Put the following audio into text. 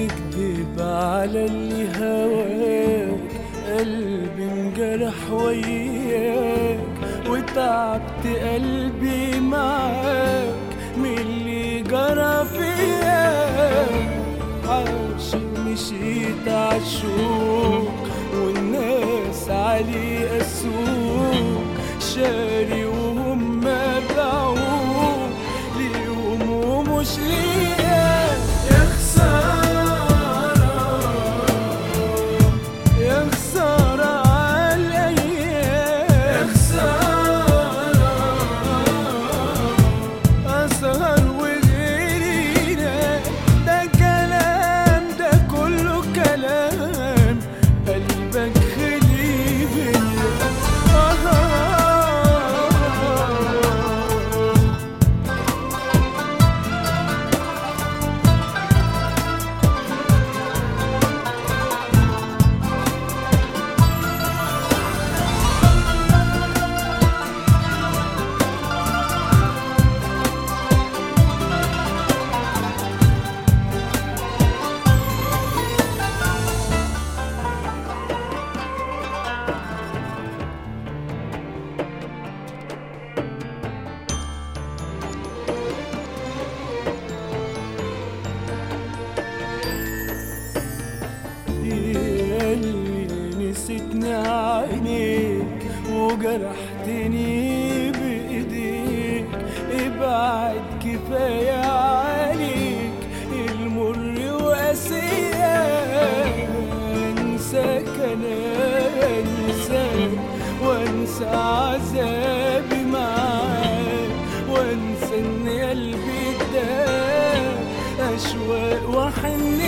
تكذب على اللي هواك قلبي انجرح وياك وتعبت قلبي معاك من اللي جرى فياك عاشق مشيت عالشوق والناس علي السوق شاري وهم باعوك ليهم ومش ليا يا خسارة يا خسارة عالأيام يا خسارة أسهر وغيري نام. ده كلام ده كله كلام قلبك خلي بيا آه ياللي نسيتني عينيك وجرحتني بإيديك ابعد كفاية عليك المر وقاسية انساك انا انساك وانسى عذابي معاك وانسى ان قلبي اداك اشواق وحنية